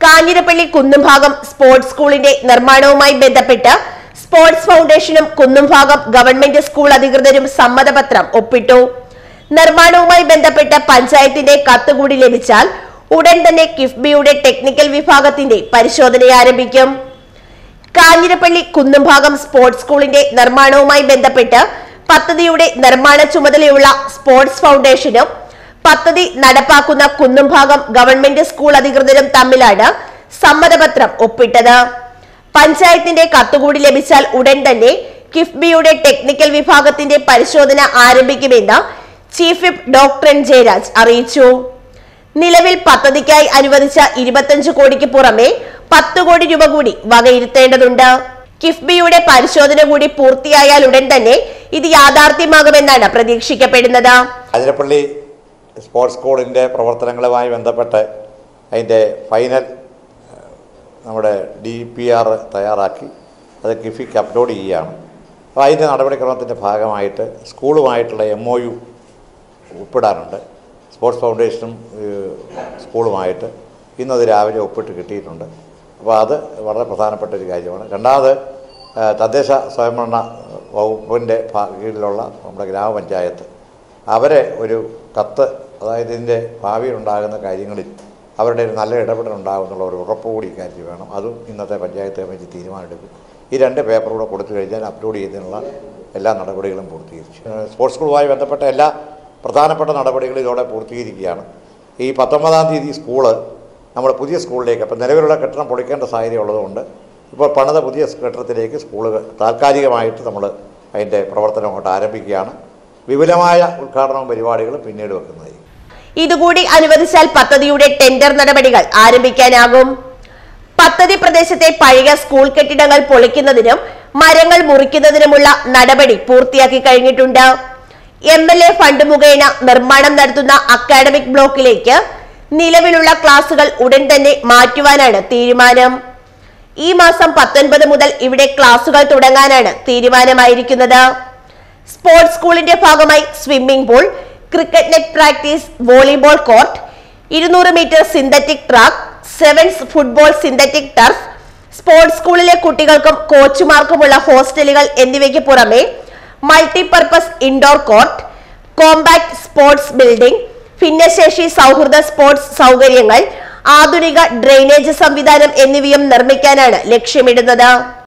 Kanjirappally കുന്നുംഭാഗം sports സ്കൂളിന്റെ നിർമ്മാണവുമായി ബന്ധപ്പെട്ട് സ്പോർട്സ് ഫൗണ്ടേഷനും കുന്നുംഭാഗം ഗവൺമെന്റ് സ്കൂൾ അധികൃതരും സമ്മതപത്രം ഒപ്പിട്ടു നിർമ്മാണവുമായി ബന്ധപ്പെട്ട് പഞ്ചായത്തിന്റെ കത്ത് കൂടി ലഭിച്ചാൽ ഉടൻ തന്നെ കിഫ്ബിയുടെ ടെക്നിക്കൽ വിഭാഗത്തിന്റെ പരിശോധന ആരംഭിക്കും കാഞ്ഞിരപ്പള്ളി കുന്നുംഭാഗം സ്പോർട്സ് സ്കൂളിന്റെ നിർമ്മാണവുമായി ബന്ധപ്പെട്ട് പദ്ധതിയുടെ നിർമ്മാണ ചുമതലയുള്ള സ്പോർട്സ് ഫൗണ്ടേഷനും പദ്ധതി നടപ്പാക്കുന്ന കുന്നുംഭാഗം ഗവൺമെന്റ് സ്കൂൾ അധികൃതരും തമ്മിലാണ് സമ്മതപത്രം ഒപ്പിട്ടത് പഞ്ചായത്തിന്റെ കത്തുകൂടി ലഭിച്ചാൽ ഉടൻ തന്നെ കിഫ്ബിയുടെ ടെക്നിക്കൽ വിഭാഗത്തിന്റെ പരിശോധന ആരംഭിക്കുമെന്ന് chief whip doctor N Jayaraj അറിയിച്ചു നിലവിൽ പദ്ധതിക്കായി അനുവദിച്ച ഇരുപത്തഞ്ച് കോടിക്ക് പുറമെ പത്ത് കോടി രൂപ കൂടി വകയിരുത്തേണ്ടതുണ്ട് കിഫ്ബിയുടെ പരിശോധന കൂടി പൂർത്തിയായാൽ ഉടൻ തന്നെ ഇത് യാഥാർത്ഥ്യമാകുമെന്നാണ് പ്രതീക്ഷിക്കപ്പെടുന്നത് അതിരപ്പള്ളി സ്പോർട്സ് സ്കൂളിൻ്റെ പ്രവർത്തനങ്ങളുമായി ബന്ധപ്പെട്ട് അതിൻ്റെ ഫൈനൽ ഏഹ്, നമ്മുടെ ഡി പി ആർ തയ്യാറാക്കി അത് കിഫിക്ക് അപ്ലോഡ് ചെയ്യുകയാണ് അപ്പോൾ അതിൻ്റെ നടപടിക്രമത്തിൻ്റെ ഭാഗമായിട്ട് സ്കൂളുമായിട്ടുള്ള എം ഒ യു ഒപ്പിടാനുണ്ട് സ്പോർട്സ് ഫൗണ്ടേഷനും ഏഹ്, സ്കൂളുമായിട്ട് ഇന്നത് രാവിലെ ഒപ്പിട്ട് കിട്ടിയിട്ടുണ്ട് അപ്പോൾ അത് വളരെ പ്രധാനപ്പെട്ട ഒരു കാര്യമാണ് രണ്ടാമത് ഏഹ്, തദ്ദേശ സ്വയംഭരണ വകുപ്പിൻ്റെ ഭാ- കീഴിലുള്ള നമ്മുടെ ഗ്രാമപഞ്ചായത്ത് അവരെ ഒരു കത്ത് അതായത് ഇതിൻ്റെ ഭാവിയിൽ ഉണ്ടാകുന്ന കാര്യങ്ങളിൽ അവരുടെ ഒരു നല്ല ഇടപെടൽ ഉണ്ടാകുന്നുള്ള ഒരു ഉറപ്പ് കൂടി ഇക്കാര്യത്തിൽ വേണം അതും ഇന്നത്തെ പഞ്ചായത്ത് കമ്മിറ്റി തീരുമാനമെടുക്കും ഈ രണ്ട് പേപ്പർ കൂടെ കൊടുത്തു കഴിഞ്ഞാൽ അപ്ലോഡ് ചെയ്യുന്നതിനുള്ള എല്ലാ നടപടികളും പൂർത്തീകരിച്ചു ഏഹ് സ്പോർട്സ് സ്കൂളുമായി ബന്ധപ്പെട്ട എല്ലാ പ്രധാനപ്പെട്ട നടപടികളും ഇതോടെ പൂർത്തീകരിക്കുകയാണ് ഈ പത്തൊമ്പതാം തീയതി സ്കൂള് നമ്മൾ പുതിയ സ്കൂളിലേക്ക് അപ്പം നിലവിലുള്ള കെട്ടിടം പൊളിക്കേണ്ട സാഹചര്യം ഉള്ളതുകൊണ്ട് ഇപ്പോൾ പണിത പുതിയ കെട്ടിടത്തിലേക്ക് സ്കൂള് താൽക്കാലികമായിട്ട് നമ്മൾ അതിൻ്റെ പ്രവർത്തനം അങ്ങോട്ട് ആരംഭിക്കുകയാണ് വിപുലമായ ഉദ്ഘാടനവും പരിപാടികളും പിന്നീട് വെക്കുന്നതായിരിക്കും ഇതുകൂടി അനുവദിച്ചാൽ പദ്ധതിയുടെ ടെൻഡർ നടപടികൾ ആരംഭിക്കാനാകും പദ്ധതി പ്രദേശത്തെ പഴയ സ്കൂൾ കെട്ടിടങ്ങൾ പൊളിക്കുന്നതിനും മരങ്ങൾ മുറിക്കുന്നതിനുമുള്ള നടപടി പൂർത്തിയാക്കി കഴിഞ്ഞിട്ടുണ്ട് എം എൽ എ ഫണ്ട് മുഖേന നിർമ്മാണം നടത്തുന്ന അക്കാഡമിക് ബ്ലോക്കിലേക്ക് നിലവിലുള്ള ക്ലാസുകൾ ഉടൻ തന്നെ മാറ്റുവാനാണ് തീരുമാനം ഈ മാസം പത്തൊൻപത് മുതൽ ഇവിടെ ക്ലാസുകൾ തുടങ്ങാനാണ് തീരുമാനമായിരിക്കുന്നത് സ്പോർട്സ് സ്കൂളിന്റെ ഭാഗമായി swimming pool cricket net practice volleyball court ഇരുന്നൂറ് metre synthetic track sevens football synthetic turf sports സ്കൂളിലെ കുട്ടികൾക്കും കോച്ചുമാർക്കുമുള്ള ഹോസ്റ്റലുകൾ എന്നിവയ്ക്ക് പുറമെ multipurpose indoor court compact sports building ഭിന്നശേഷി സൗഹൃദ സ്പോർട്സ് സൗകര്യങ്ങൾ ആധുനിക ഡ്രെയിനേജ് സംവിധാനം എന്നിവയും നിർമ്മിക്കാനാണ് ലക്ഷ്യമിടുന്നത്